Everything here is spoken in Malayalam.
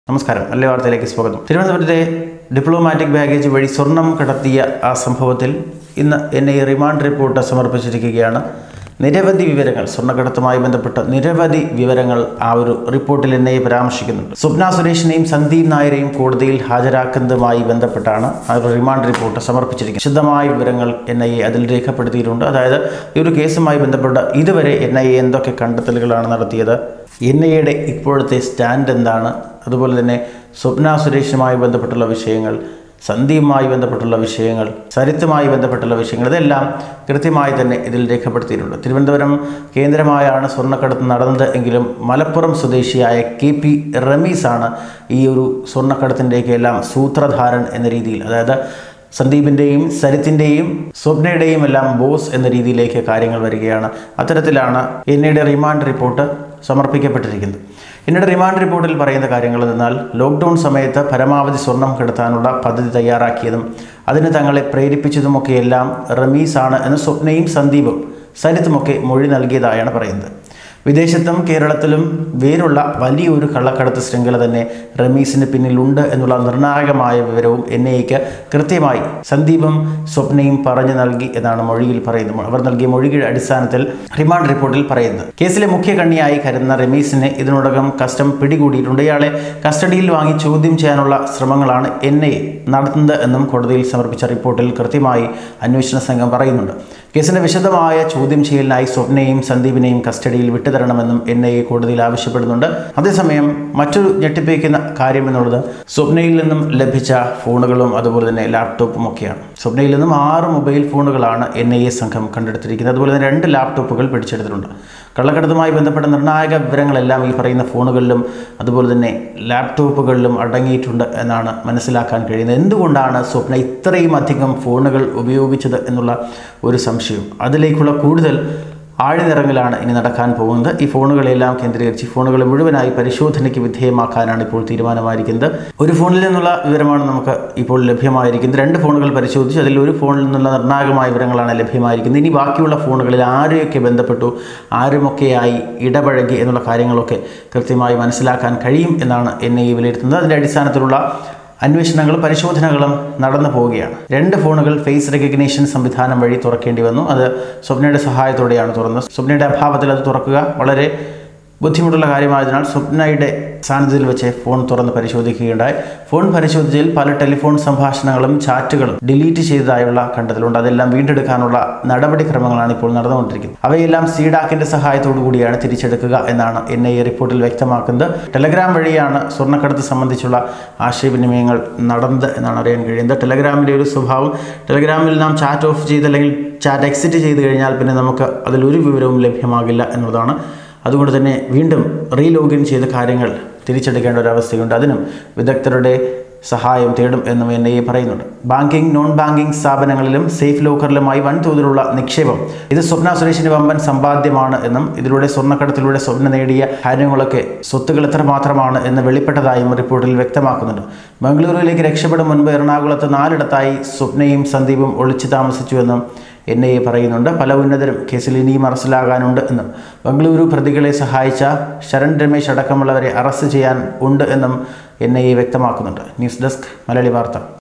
നമസ്കാരം നല്ല വാർത്തയിലേക്ക് സ്വാഗതം തിരുവനന്തപുരത്തെ ഡിപ്ലോമാറ്റിക് ബാഗേജ് വഴി സ്വർണം കടത്തിയ ആ സംഭവത്തിൽ ഇന്ന് എൻ ഐ റിമാൻഡ് റിപ്പോർട്ട് സമർപ്പിച്ചിരിക്കുകയാണ് നിരവധി വിവരങ്ങൾ സ്വർണ്ണക്കടത്തുമായി ബന്ധപ്പെട്ട നിരവധി വിവരങ്ങൾ ആ ഒരു റിപ്പോർട്ടിൽ എൻ ഐ പരാമർശിക്കുന്നുണ്ട് സ്വപ്ന സുരേഷിനെയും സന്ദീപ് നായരെയും കോടതിയിൽ ഹാജരാക്കുന്നതുമായി ബന്ധപ്പെട്ടാണ് ആ ഒരു റിമാൻഡ് റിപ്പോർട്ട് സമർപ്പിച്ചിരിക്കുന്നത് വിശദമായ വിവരങ്ങൾ എൻ ഐ എ അതിൽ രേഖപ്പെടുത്തിയിട്ടുണ്ട് അതായത് ഈ ഒരു കേസുമായി ബന്ധപ്പെട്ട ഇതുവരെ എൻ ഐ എ എന്തൊക്കെ കണ്ടെത്തലുകളാണ് നടത്തിയത് എൻ ഐ എയുടെ ഇപ്പോഴത്തെ സ്റ്റാൻഡ് എന്താണ് അതുപോലെ തന്നെ സ്വപ്ന സുരേഷുമായി ബന്ധപ്പെട്ടുള്ള വിഷയങ്ങൾ സന്ധിയുമായി ബന്ധപ്പെട്ടുള്ള വിഷയങ്ങൾ സരിത്തുമായി ബന്ധപ്പെട്ടുള്ള വിഷയങ്ങൾ ഇതെല്ലാം കൃത്യമായി തന്നെ ഇതിൽ രേഖപ്പെടുത്തിയിട്ടുണ്ട് തിരുവനന്തപുരം കേന്ദ്രമായാണ് സ്വർണ്ണക്കടത്ത് നടന്നത് എങ്കിലും മലപ്പുറം സ്വദേശിയായ കെ പി റമീസാണ് ഈ ഒരു സ്വർണ്ണക്കടത്തിൻ്റെയൊക്കെ എല്ലാം സൂത്രധാരൻ എന്ന രീതിയിൽ അതായത് സന്ദീപിൻ്റെയും സരിത്തിൻ്റെയും സ്വപ്നയുടെയും എല്ലാം ബോസ് എന്ന രീതിയിലേക്ക് കാര്യങ്ങൾ വരികയാണ് അത്തരത്തിലാണ് എന്നയുടെ റിമാൻഡ് റിപ്പോർട്ട് സമർപ്പിക്കപ്പെട്ടിരിക്കുന്നത് എന്നയുടെ റിമാൻഡ് റിപ്പോർട്ടിൽ പറയുന്ന കാര്യങ്ങൾ എന്നാൽ ലോക്ക്ഡൗൺ സമയത്ത് പരമാവധി സ്വർണം കെടുത്താനുള്ള പദ്ധതി തയ്യാറാക്കിയതും അതിന് തങ്ങളെ പ്രേരിപ്പിച്ചതുമൊക്കെയെല്ലാം റമീസാണ് എന്ന് സ്വപ്നയും സന്ദീപും സരിത്തുമൊക്കെ മൊഴി നൽകിയതായാണ് പറയുന്നത് വിദേശത്തും കേരളത്തിലും വേരുള്ള വലിയൊരു കള്ളക്കടത്ത് ശൃംഖല തന്നെ റമീസിന് പിന്നിലുണ്ട് എന്നുള്ള നിർണായകമായ വിവരവും എൻ ഐക്ക് കൃത്യമായി സന്ദീപും സ്വപ്നയും പറഞ്ഞു നൽകി എന്നാണ് മൊഴിയിൽ പറയുന്നത് അവർ നൽകിയ മൊഴിയുടെ അടിസ്ഥാനത്തിൽ റിമാൻഡ് റിപ്പോർട്ടിൽ പറയുന്നത് കേസിലെ മുഖ്യ കണ്ണിയായി കരുതുന്ന റമീസിനെ ഇതിനോടകം കസ്റ്റം പിടികൂടിയിട്ടുണ്ട് ഇയാളെ കസ്റ്റഡിയിൽ വാങ്ങി ചോദ്യം ചെയ്യാനുള്ള ശ്രമങ്ങളാണ് എൻ ഐ നടത്തുന്നത് എന്നും കോടതിയിൽ സമർപ്പിച്ച റിപ്പോർട്ടിൽ കൃത്യമായി അന്വേഷണ സംഘം പറയുന്നുണ്ട് കേസിന്റെ വിശദമായ ചോദ്യം ചെയ്യലിനായി സ്വപ്നയും സന്ദീപിനെയും കസ്റ്റഡിയിൽ വിട്ടുതരണമെന്നും എൻ ഐ എ കോടതിയിൽ ആവശ്യപ്പെടുന്നുണ്ട് അതേസമയം മറ്റൊരു ഞെട്ടിപ്പിക്കുന്ന കാര്യം എന്നുള്ളത് സ്വപ്നയിൽ നിന്നും ലഭിച്ച ഫോണുകളും അതുപോലെ തന്നെ ലാപ്ടോപ്പും ഒക്കെയാണ് സ്വപ്നയിൽ നിന്നും ആറ് മൊബൈൽ ഫോണുകളാണ് എൻ ഐ എ സംഘം കണ്ടെടുത്തിരിക്കുന്നത് അതുപോലെ തന്നെ രണ്ട് ലാപ്ടോപ്പുകൾ പിടിച്ചെടുത്തിട്ടുണ്ട് കള്ളക്കടത്തുമായി ബന്ധപ്പെട്ട നിർണായക വിവരങ്ങളെല്ലാം ഈ പറയുന്ന ഫോണുകളിലും അതുപോലെ തന്നെ ലാപ്ടോപ്പുകളിലും അടങ്ങിയിട്ടുണ്ട് എന്നാണ് മനസ്സിലാക്കാൻ കഴിയുന്നത് എന്തുകൊണ്ടാണ് സ്വപ്ന ഇത്രയും അധികം ഫോണുകൾ ഉപയോഗിച്ചത് എന്നുള്ള ഒരു സംശയം അതിലേക്കുള്ള കൂടുതൽ ആഴ്ന്നിറങ്ങലാണ് ഇനി നടക്കാൻ പോകുന്നത് ഈ ഫോണുകളെല്ലാം കേന്ദ്രീകരിച്ച് ഈ ഫോണുകൾ മുഴുവനായി പരിശോധനയ്ക്ക് വിധേയമാക്കാനാണ് ഇപ്പോൾ തീരുമാനമായിരിക്കുന്നത് ഒരു ഫോണിൽ നിന്നുള്ള വിവരമാണ് നമുക്ക് ഇപ്പോൾ ലഭ്യമായിരിക്കുന്നത് രണ്ട് ഫോണുകൾ പരിശോധിച്ച് അതിൽ ഒരു ഫോണിൽ നിന്നുള്ള നിർണായകമായ വിവരങ്ങളാണ് ലഭ്യമായിരിക്കുന്നത് ഇനി ബാക്കിയുള്ള ഫോണുകളിൽ ആരെയൊക്കെ ബന്ധപ്പെട്ടു ആരുമൊക്കെയായി ഇടപഴകി എന്നുള്ള കാര്യങ്ങളൊക്കെ കൃത്യമായി മനസ്സിലാക്കാൻ കഴിയും എന്നാണ് എൻ ഐ വിലയിരുത്തുന്നത് അതിൻ്റെ അടിസ്ഥാനത്തിലുള്ള അന്വേഷണങ്ങളും പരിശോധനകളും നടന്നു പോവുകയാണ് രണ്ട് ഫോണുകൾ ഫേസ് റെക്കഗ്നീഷൻ സംവിധാനം വഴി തുറക്കേണ്ടി വന്നു അത് സ്വപ്നയുടെ സഹായത്തോടെയാണ് തുറന്നത് സ്വപ്നയുടെ അഭാവത്തിൽ അത് തുറക്കുക വളരെ ബുദ്ധിമുട്ടുള്ള കാര്യമായതിനാൽ സ്വപ്നയുടെ സാന്നിധ്യത്തിൽ വെച്ച് ഫോൺ തുറന്ന് പരിശോധിക്കുകയുണ്ടായി ഫോൺ പരിശോധിച്ചതിൽ പല ടെലിഫോൺ സംഭാഷണങ്ങളും ചാറ്റുകളും ഡിലീറ്റ് ചെയ്തതായുള്ള കണ്ടെത്തലുണ്ട് അതെല്ലാം വീണ്ടെടുക്കാനുള്ള നടപടിക്രമങ്ങളാണ് ഇപ്പോൾ നടന്നുകൊണ്ടിരിക്കുന്നത് അവയെല്ലാം സീഡാക്കിന്റെ സഹായത്തോടു കൂടിയാണ് തിരിച്ചെടുക്കുക എന്നാണ് എൻ ഐ എ റിപ്പോർട്ടിൽ വ്യക്തമാക്കുന്നത് ടെലഗ്രാം വഴിയാണ് സ്വർണ്ണക്കടത്ത് സംബന്ധിച്ചുള്ള ആശയവിനിമയങ്ങൾ നടന്നത് എന്നാണ് അറിയാൻ കഴിയുന്നത് ടെലഗ്രാമിൻ്റെ ഒരു സ്വഭാവം ടെലഗ്രാമിൽ നാം ചാറ്റ് ഓഫ് ചെയ്ത് അല്ലെങ്കിൽ ചാറ്റ് എക്സിറ്റ് ചെയ്ത് കഴിഞ്ഞാൽ പിന്നെ നമുക്ക് അതിലൊരു വിവരവും ലഭ്യമാകില്ല എന്നതാണ് അതുകൊണ്ട് തന്നെ വീണ്ടും റീലോഗിൻ ചെയ്ത കാര്യങ്ങൾ തിരിച്ചെടുക്കേണ്ട ഒരു അവസ്ഥയുണ്ട് അതിനും വിദഗ്ധരുടെ സഹായം തേടും എന്നും എൻ ഐ എ പറയുന്നുണ്ട് ബാങ്കിങ് നോൺ ബാങ്കിങ് സ്ഥാപനങ്ങളിലും സേഫ് ലോക്കറിലുമായി വൻതോതിലുള്ള നിക്ഷേപം ഇത് സ്വപ്ന സുരേഷിന് വമ്പൻ സമ്പാദ്യമാണ് എന്നും ഇതിലൂടെ സ്വർണ്ണക്കടത്തിലൂടെ സ്വപ്ന നേടിയ കാര്യങ്ങളൊക്കെ സ്വത്തുകൾ എത്രമാത്രമാണ് എന്ന് വെളിപ്പെട്ടതായും റിപ്പോർട്ടിൽ വ്യക്തമാക്കുന്നുണ്ട് ബംഗളൂരുവിലേക്ക് രക്ഷപ്പെടും മുൻപ് എറണാകുളത്ത് നാലിടത്തായി സ്വപ്നയും സന്ദീപും ഒളിച്ചു താമസിച്ചുവെന്നും എൻ ഐ എ പറയുന്നുണ്ട് പല ഉന്നതരും കേസിൽ ഇനിയും അറസ്റ്റിലാകാനുണ്ട് എന്നും ബംഗളൂരു പ്രതികളെ സഹായിച്ച ശരൺ രമേശ് അടക്കമുള്ളവരെ അറസ്റ്റ് ചെയ്യാൻ ഉണ്ട് എന്നും എൻ ഐ എ വ്യക്തമാക്കുന്നുണ്ട് ന്യൂസ് ഡെസ്ക് മലയാളി വാർത്ത